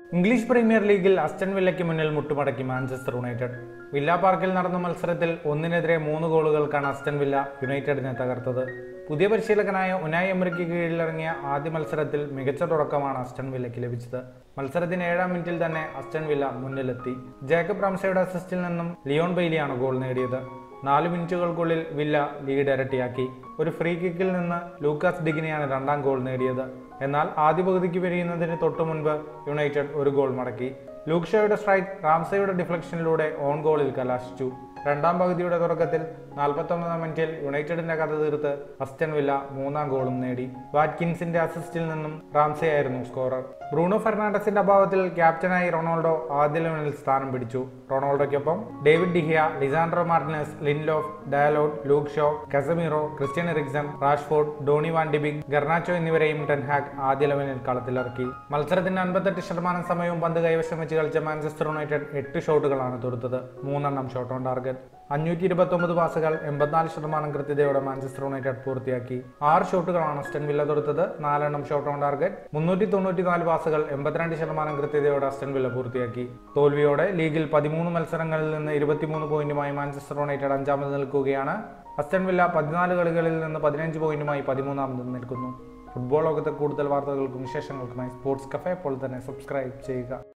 English premier ലീഗിൽ Aston വില്ലയ്ക്ക് മുന്നിൽ മുട്ടുമടക്കി മാഞ്ചസ്റ്റർ യുണൈറ്റഡ് വില്ല പാർക്കിൽ നടന്ന മത്സരത്തിൽ ഒന്നിനെതിരെ മൂന്ന് ഗോളുകൾക്കാണ് അസ്റ്റൺ വില്ല യുണൈറ്റഡിനെ തകർത്തത് പുതിയ പരിശീലകനായ ഉനായ് എമറിക്ക് കീഴിലിറങ്ങിയ ആദ്യ മത്സരത്തിൽ മികച്ച തുടക്കമാണ് അസ്റ്റൺ വില്ലയ്ക്ക് ലഭിച്ചത് മത്സരത്തിന് ഏഴാം മിനിറ്റിൽ തന്നെ അസ്റ്റൺ വില്ല മുന്നിലെത്തി ജേക്കബ് റാംസയുടെ അസിസ്റ്റിൽ നിന്നും ലിയോൺ ബെയ്ലിയാണ് ഗോൾ നേടിയത് നാല് മിനിറ്റുകൾക്കുള്ളിൽ വില്ല ലീഡ് ഇരട്ടിയാക്കി ഒരു ഫ്രീ കിക്കിൽ നിന്ന് ലൂക്കാസ് ഡിഗിനെയാണ് രണ്ടാം ഗോൾ നേടിയത് എന്നാൽ ആദ്യ പകുതിക്ക് പിരിയുന്നതിന് തൊട്ടു മുൻപ് യുണൈറ്റഡ് ഒരു ഗോൾ മടക്കി ലൂക്ഷയുടെ സ്ട്രൈക്ക് റാംസയുടെ ഡിഫ്ലക്ഷനിലൂടെ ഓൺ ഗോളിൽ കലാശിച്ചു രണ്ടാം പകുതിയുടെ തുടക്കത്തിൽ നാൽപ്പത്തൊമ്പതാം മിനിറ്റിൽ യുണൈറ്റഡിന്റെ കഥ തീർത്ത് അസ്റ്റൻ വില്ല മൂന്നാം ഗോളും നേടി വാറ്റ്കിൻസിന്റെ അസിസ്റ്റിൽ നിന്നും റാംസെയായിരുന്നു സ്കോറർ ബ്രൂണോ ഫെർണാണ്ടസിന്റെ അഭാവത്തിൽ ക്യാപ്റ്റനായി റൊണാൾഡോ ആദ്യ ലെവനിൽ സ്ഥാനം പിടിച്ചു റൊണാൾഡോയ്ക്കൊപ്പം David De Gea Lisandro Martinez Lindelof Dalot Luke Shaw Casemiro Christian Eriksen Rashford Donny van de Beek Garnacho എന്നിവരെയും ടെൻഹാഗ് ആദ്യ ലെവനിൽ കളത്തിലിറക്കി മത്സരത്തിന്റെ അൻപത്തെട്ട് ശതമാനം സമയവും പന്ത് കൈവശം വെച്ച് കളിച്ച മാഞ്ചസ്റ്റർ യുണൈറ്റഡ് എട്ട് ഷോട്ടുകളാണ് തൊടുത്തത് മൂന്നെണ്ണം ഷോട്ട് ഓൺ ടാർഗറ്റ് അഞ്ഞൂറ്റി ഇരുപത്തൊമ്പത് പാസുകൾ എൺപത്തിനാല് ശതമാനം കൃത്യതയോടെ മാഞ്ചസ്റ്റർ യുണൈറ്റഡ് പൂർത്തിയാക്കി ആറ് ഷോട്ടുകളാണ് അസ്റ്റൻ വില്ല തൊടുത്തത് നാലെണ്ണം ഷോട്ട് ഓൺ ടാർഗറ്റ് മുന്നൂറ്റി തൊണ്ണൂറ്റി നാല് പാസുകൾ എൺപത്തിരണ്ട് ശതമാനം കൃത്യതയോടെ അസ്റ്റൻ വില്ല പൂർത്തിയാക്കി തോൽവിയോടെ ലീഗിൽ പതിമൂന്ന് മത്സരങ്ങളിൽ നിന്ന് ഇരുപത്തിമൂന്ന് പോയിന്റുമായി മാഞ്ചസ്റ്റർ യുണൈറ്റഡ് അഞ്ചാമത് നിൽക്കുകയാണ് അസ്റ്റൻ വില്ല പതിനാല് കളികളിൽ നിന്ന് പതിനഞ്ച് പോയിന്റുമായി പതിമൂന്നാമത് നിൽക്കുന്നു ഫുട്ബോൾ ലോകത്തെ കൂടുതൽ വാർത്തകൾക്കും വിശേഷങ്ങൾക്കുമായി സ്പോർട്സ് കഫേ ഇപ്പോൾ തന്നെ സബ്സ്ക്രൈബ് ചെയ്യുക